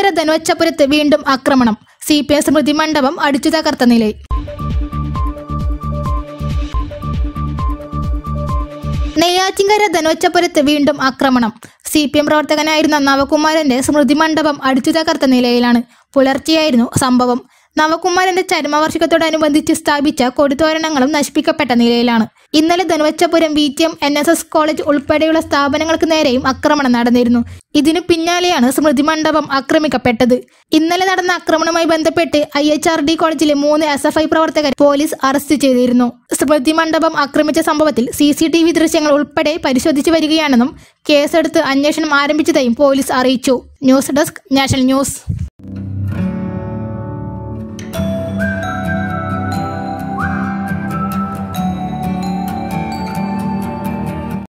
ധനുവച്ചപുരത്ത് വീണ്ടും ആക്രമണം C P M സ്മൃതി മണ്ഡപം അടിച്ചു തകർത്ത നിലയിൽ നെയ്യാറ്റിങ്കര ധനുവച്ചപുരത്ത് വീണ്ടും ആക്രമണം സി പി എം പ്രവർത്തകനായിരുന്ന നവകുമാരന്റെ സ്മൃതി മണ്ഡപം അടിച്ചു തകർത്ത നിലയിലാണ് പുലർച്ചെയായിരുന്നു സംഭവം നവകുമാരന്റെ ചരമവാർഷികത്തോടനുബന്ധിച്ച് സ്ഥാപിച്ച കൊടിത്തോരണങ്ങളും നശിപ്പിക്കപ്പെട്ട നിലയിലാണ് ഇന്നലെ Dhanuvachapuram V T M N S S college ഉൾപ്പെടെയുള്ള സ്ഥാപനങ്ങൾക്ക് നേരെയും ആക്രമണം നടന്നിരുന്നു ഇതിനു പിന്നാലെയാണ് സ്മൃതി മണ്ഡപം ആക്രമിക്കപ്പെട്ടത് ഇന്നലെ നടന്ന ആക്രമണവുമായി ബന്ധപ്പെട്ട് ഐ എച്ച് ആർ ഡി കോളേജിലെ മൂന്ന് എസ് എഫ് ഐ പ്രവർത്തകർ പോലീസ് അറസ്റ്റ് ചെയ്തിരുന്നു സ്മൃതി മണ്ഡപം ആക്രമിച്ച സംഭവത്തിൽ സി സി ടി വി ദൃശ്യങ്ങൾ ഉൾപ്പെടെ പരിശോധിച്ചു വരികയാണെന്നും കേസെടുത്ത് അന്വേഷണം ആരംഭിച്ചതായും പോലീസ് അറിയിച്ചു ന്യൂസ് ഡെസ്ക് നാഷണൽ ന്യൂസ്